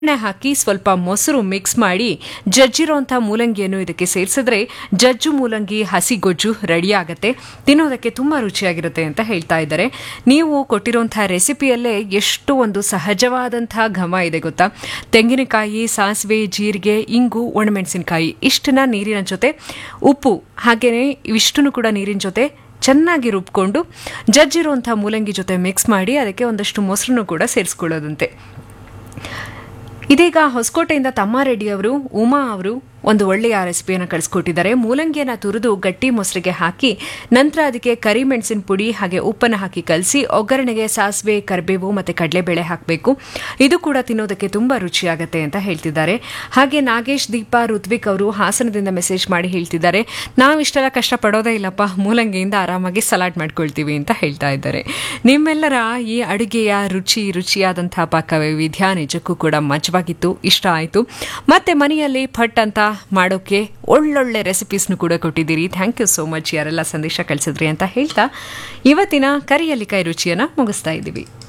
ಎಣ್ಣೆ ಹಾಕಿ ಸ್ವಲ್ಪ ಮೊಸರು ಮಿಕ್ಸ್ ಮಾಡಿ ಜಜ್ಜಿರೋಂಥ ಮೂಲಂಗಿಯನ್ನು ಇದಕ್ಕೆ ಸೇರಿಸಿದ್ರೆ ಜಜ್ಜು ಮೂಲಂಗಿ ಹಸಿ ಗೊಜ್ಜು ರೆಡಿ ಆಗುತ್ತೆ ತಿನ್ನೋದಕ್ಕೆ ತುಂಬಾ ರುಚಿಯಾಗಿರುತ್ತೆ ಅಂತ ಹೇಳ್ತಾ ಇದ್ದಾರೆ ನೀವು ಕೊಟ್ಟಿರೋಂಥ ರೆಸಿಪಿಯಲ್ಲೇ ಎಷ್ಟು ಒಂದು ಸಹಜವಾದಂತಹ ಘಮ ಇದೆ ಗೊತ್ತಾ ತೆಂಗಿನಕಾಯಿ ಸಾಸಿವೆ ಜೀರಿಗೆ ಇಂಗು ಒಣಮೆಣಸಿನಕಾಯಿ ಇಷ್ಟನ್ನ ನೀರಿನ ಜೊತೆ ಉಪ್ಪು ಹಾಗೆಯೇ ಇವಿಷ್ಟನ್ನು ಕೂಡ ನೀರಿನ ಜೊತೆ ಚೆನ್ನಾಗಿ ರುಬ್ಕೊಂಡು ಜಜ್ಜಿರುವಂಥ ಮೂಲಂಗಿ ಜೊತೆ ಮಿಕ್ಸ್ ಮಾಡಿ ಅದಕ್ಕೆ ಒಂದಷ್ಟು ಮೊಸರನ್ನು ಕೂಡ ಸೇರಿಸ್ಕೊಳ್ಳೋದಂತೆ ಇದೀಗ ಹೊಸಕೋಟೆಯಿಂದ ತಮ್ಮಾರೆಡ್ಡಿ ಅವರು ಉಮಾ ಅವರು ಒಂದು ಒಳ್ಳೆಯ ರೆಸಿಪಿಯನ್ನು ಕಳಿಸ್ಕೊಟ್ಟಿದ್ದಾರೆ ಮೂಲಂಗಿಯನ್ನು ತುರಿದು ಗಟ್ಟಿ ಮೊಸರಿಗೆ ಹಾಕಿ ನಂತರ ಅದಕ್ಕೆ ಕರಿಮೆಣಸಿನ ಪುಡಿ ಹಾಗೆ ಉಪ್ಪನ್ನು ಹಾಕಿ ಕಲಸಿ ಒಗ್ಗರಣೆಗೆ ಸಾಸಿವೆ ಕರಿಬೇವು ಮತ್ತು ಕಡಲೆಬೇಳೆ ಹಾಕಬೇಕು ಇದು ಕೂಡ ತಿನ್ನೋದಕ್ಕೆ ತುಂಬ ರುಚಿಯಾಗತ್ತೆ ಅಂತ ಹೇಳ್ತಿದ್ದಾರೆ ಹಾಗೆ ನಾಗೇಶ್ ದೀಪಾ ಋತ್ವಿಕ್ ಅವರು ಹಾಸನದಿಂದ ಮೆಸೇಜ್ ಮಾಡಿ ಹೇಳ್ತಿದ್ದಾರೆ ನಾವು ಇಷ್ಟೆಲ್ಲ ಕಷ್ಟಪಡೋದೇ ಇಲ್ಲಪ್ಪ ಮೂಲಂಗಿಯಿಂದ ಆರಾಮಾಗಿ ಸಲಾಡ್ ಮಾಡ್ಕೊಳ್ತೀವಿ ಅಂತ ಹೇಳ್ತಾ ಇದ್ದಾರೆ ನಿಮ್ಮೆಲ್ಲರ ಈ ಅಡುಗೆಯ ರುಚಿ ರುಚಿಯಾದಂತಹ ಪಾಕವೈವಿಧ್ಯ ನಿಜಕ್ಕೂ ಕೂಡ ಮಜವಾಗಿತ್ತು ಇಷ್ಟ ಆಯಿತು ಮತ್ತೆ ಮನೆಯಲ್ಲಿ ಫಟ್ ಅಂತ ಮಾಡೋಕೆ ಒಳ್ಳೊಳ್ಳೆ ರೆಸಿಪೀಸ್ನು ಕೂಡ ಕೊಟ್ಟಿದ್ದೀರಿ ಥ್ಯಾಂಕ್ ಯು ಸೋ ಮಚ್ ಯಾರೆಲ್ಲ ಸಂದೇಶ ಕಳಿಸಿದ್ರಿ ಅಂತ ಹೇಳ್ತಾ ಇವತ್ತಿನ ಕರಿಯಲ್ಲಿ ಕೈ ರುಚಿಯನ್ನು ಮುಗಿಸ್ತಾ ಇದ್ದೀವಿ